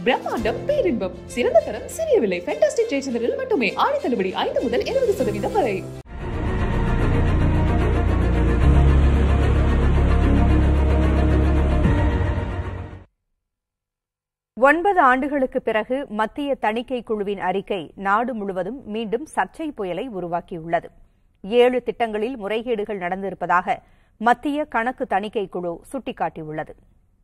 பிரம்மாண்டம் பேரின்பம் சிறந்த தரம் சிறிய விலை ஃபேண்டாஸ்டிக் ஜெயச்சந்திரில் மட்டுமே ஆடி தள்ளுபடி ஐந்து முதல் இருபது சதவீதம் வரை ஒன்பது ஆண்டுகளுக்கு பிறகு மத்திய தணிக்கை குழுவின் அறிக்கை நாடு முழுவதும் மீண்டும் சர்ச்சை புயலை உருவாக்கியுள்ளது ஏழு திட்டங்களில் முறைகேடுகள் நடந்திருப்பதாக மத்திய கணக்கு தணிக்கை குழு சுட்டிக்காட்டியுள்ளது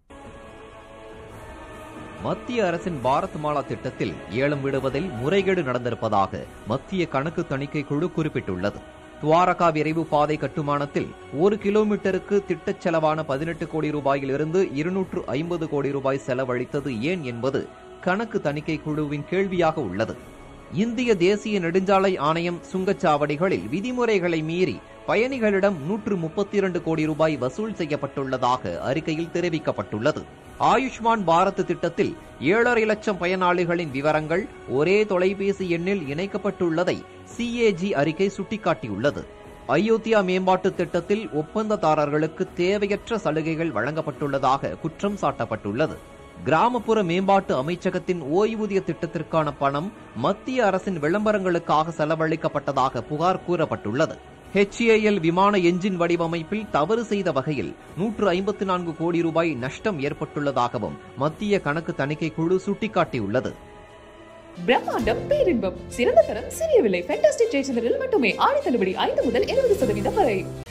மத்திய அரசின் பாரத் மாலா திட்டத்தில் ஏலம் விடுவதில் முறைகேடு நடந்திருப்பதாக மத்திய கணக்கு தணிக்கை குழு குறிப்பிட்டுள்ளது துவாரகா விரைவு பாதை கட்டுமானத்தில் ஒரு கிலோமீட்டருக்கு திட்டச் செலவான பதினெட்டு கோடி ரூபாயிலிருந்து இருநூற்று ஐம்பது கோடி ரூபாய் செலவழித்தது ஏன் என்பது கணக்கு தணிக்கை குழுவின் கேள்வியாக உள்ளது இந்திய தேசிய நெடுஞ்சாலை ஆணையம் சுங்கச்சாவடிகளில் விதிமுறைகளை மீறி பயணிகளிடம் நூற்று முப்பத்தி இரண்டு கோடி ரூபாய் வசூல் செய்யப்பட்டுள்ளதாக அறிக்கையில் தெரிவிக்கப்பட்டுள்ளது ஆயுஷ்மான் பாரத் திட்டத்தில் ஏழரை லட்சம் பயனாளிகளின் விவரங்கள் ஒரே தொலைபேசி எண்ணில் இணைக்கப்பட்டுள்ளதை சிஏஜி அறிக்கை சுட்டிக்காட்டியுள்ளது அயோத்தியா மேம்பாட்டு திட்டத்தில் ஒப்பந்ததாரர்களுக்கு தேவையற்ற சலுகைகள் வழங்கப்பட்டுள்ளதாக குற்றம் சாட்டப்பட்டுள்ளது கிராமப்புற மேம்பாட்டு அமைச்சகத்தின் ஓய்வூதிய திட்டத்திற்கான பணம் மத்திய அரசின் விளம்பரங்களுக்காக செலவழிக்கப்பட்டதாக புகார் கூறப்பட்டுள்ளது ஹெச்ஏஎல் விமான எஞ்சின் வடிவமைப்பில் தவறு செய்த வகையில் நூற்று ஐம்பத்தி நான்கு கோடி ரூபாய் நஷ்டம் ஏற்பட்டுள்ளதாகவும் மத்திய கணக்கு தணிக்கை குழு சுட்டிக்காட்டியுள்ளது பிரம்மாண்டம் பேரின்பம் சிறந்த தரம் சிறிய விலை ஃபேண்டாஸ்டிக் ஜெயச்சந்திரில் மட்டுமே ஆடி தள்ளுபடி ஐந்து முதல் இருபது சதவீதம் வரை